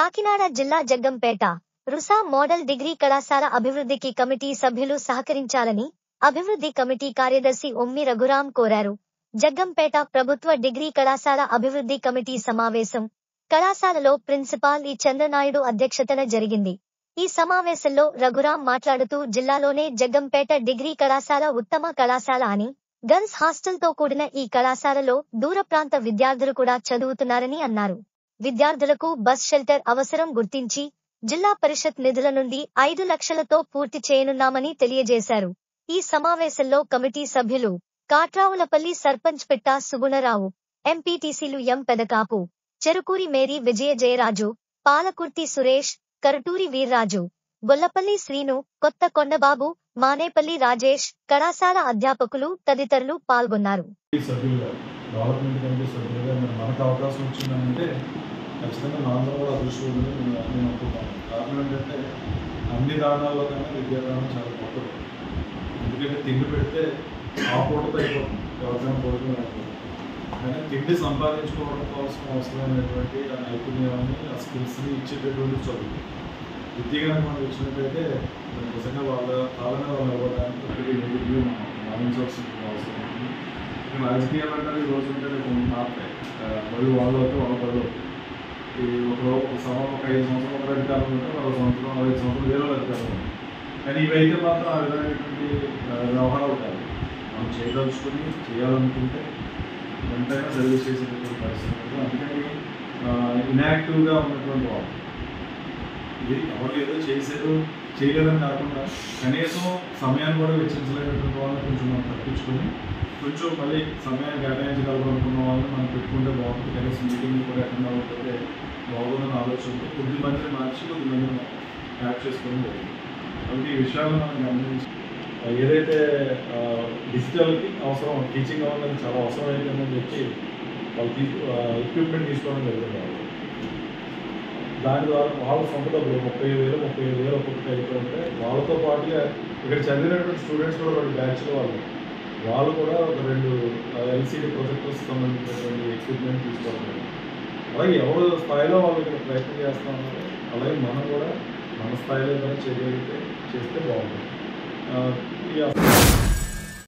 కాకినాడ జిల్లా Jaggampeta రుసా model degree కళాశాల అభివృద్ధికి కమిటీ సభ్యులు సహకరించాలని అభివృద్ధి కమిటీ కార్యదర్శి ఒమ్మి రఘురాం కోరారు జగ్గంపేట ప్రభుత్వ డిగ్రీ కళాశాల అభివృద్ధి కమిటీ సమావేశం కళాశాలలో ప్రిన్సిపాల్ ఈ చంద్రనాయుడు అధ్యక్షతన జరిగింది ఈ సమావేశంలో రఘురాం మాట్లాడుతూ జిల్లాలోనే జగ్గంపేట డిగ్రీ కళాశాల ఉత్తమ కళాశాల అని గర్ల్స్ హాస్టల్తో కూడిన ఈ కళాశాలలో దూర ప్రాంత విద్యార్థులు కూడా చదువుతున్నారని అన్నారు విద్యార్థులకు బస్ షెల్టర్ అవసరం గుర్తించి జిల్లా పరిషత్ నిధుల నుండి ఐదు లక్షలతో పూర్తి చేయనున్నామని తెలియజేశారు ఈ సమావేశంలో కమిటీ సభ్యులు కాట్రావులపల్లి సర్పంచ్ పెట్టా సుగుణరావు ఎంపీటీసీలు ఎం పెదకాపు చెరుకూరి మేరీ విజయ జయరాజు పాలకుర్తి సురేష్ కరటూరి వీర్రాజు గొల్లపల్లి శ్రీను కొత్త కొండబాబు మానేపల్లి రాజేష్ కళాశాల అధ్యాపకులు తదితరులు పాల్గొన్నారు ఈ సభ్యులుగా డెవలప్మెంట్ కమిటీ సభ్యులుగా మరి మనకు అవకాశం వచ్చిందంటే ఖచ్చితంగా నాంధ్ర కూడా అదృష్టం ఉందని నేను నేను అనుకుంటాను కారణం ఏంటంటే అన్ని దానాల్లో కన్నా విద్యాదానం చాలా గొప్పది ఎందుకంటే తిండి పెడితే ఆ పూటతో అయిపోతుంది ఎవరికైనా పడుకుని అయిపోతుంది కానీ తిండి సంపాదించుకోవడం కోసం అవసరమైనటువంటి ఆ నైపుణ్యాన్ని ఆ స్కిల్స్ని ఇచ్చేటటువంటి చదువు విద్య కనుక మనం ఇచ్చినట్టయితే మరి నిజంగా వాళ్ళ కాలంగా వాళ్ళు ఇవ్వడానికి ఒకటి నెగిటివ్ గమనించాల్సిన అవసరం ఉంది ఇక రాజకీయాలు అంటారు ఈ రోజు ఉంటే కొన్ని మారుతాయి బళ్ళు వాళ్ళు అవుతాయి వాళ్ళ బళ్ళు అవుతాయి ఈ ఒక ఒక సమయం ఒక ఐదు సంవత్సరం ఒక అధికారం ఉంటే ఒక సంవత్సరం ఐదు సంవత్సరం వేరే అధికారం ఉంది కానీ ఇవైతే మాత్రం ఆ విధమైనటువంటి ఆ, వ్యవహారాలు కాదు మనం చేయదలుచుకుని చేయాలనుకుంటే వెంటనే సర్వీస్ చేసేటటువంటి పరిస్థితి ఉంది. అందుకని ఇన్యాక్టివ్గా ఉన్నటువంటి వాళ్ళు ఇది ఎవరు ఏదో చేశారు చేయలేదని కాకుండా కనీసం సమయాన్ని కూడా వెచ్చించలేనటువంటి వాళ్ళని కొంచెం మనం తప్పించుకొని కొంచెం మళ్ళీ సమయాన్ని కేటాయించగలనుకున్న వాళ్ళని మనం పెట్టుకుంటే బాగుంటుంది కనీసం మీటింగ్ కూడా అటెండ్ అవ్వకపోతే బాగుందని ఆలోచనతో కొద్ది మందిని మార్చి కొద్ది మందిని యాడ్ చేసుకోవడం జరిగింది కాబట్టి ఈ విషయాలను మనం గమనించి ఆ, ఏదైతే డిజిటల్కి అవసరం టీచింగ్ అవ్వాలని చాలా అవసరం అయిపోయిందని చెప్పి వాళ్ళు తీసు ఎక్విప్మెంట్ తీసుకోవడం జరిగింది వాళ్ళు. దాని ద్వారా వాళ్ళ సొంత డబ్బులు ముప్పై వేలు ముప్పై ఐదు వేలు ఒక్కొక్కటి అయిపోతుంటే వాళ్ళతో పాటుగా ఇక్కడ చదివినటువంటి స్టూడెంట్స్ కూడా రెండు బ్యాచ్ల వాళ్ళు వాళ్ళు కూడా ఒక రెండు ఎల్సీడీ ప్రొజెక్టర్స్ సంబంధించినటువంటి ఎక్విప్మెంట్ తీసుకోవడం జరిగింది. అలాగే ఎవరు స్థాయిలో వాళ్ళు ఇక్కడ ప్రయత్నం చేస్తా ఉన్నారు అలాగే మనం కూడా మన స్థాయిలో ఏదైనా చేయగలిగితే చేస్తే బాగుంటుంది ఆ, ఈ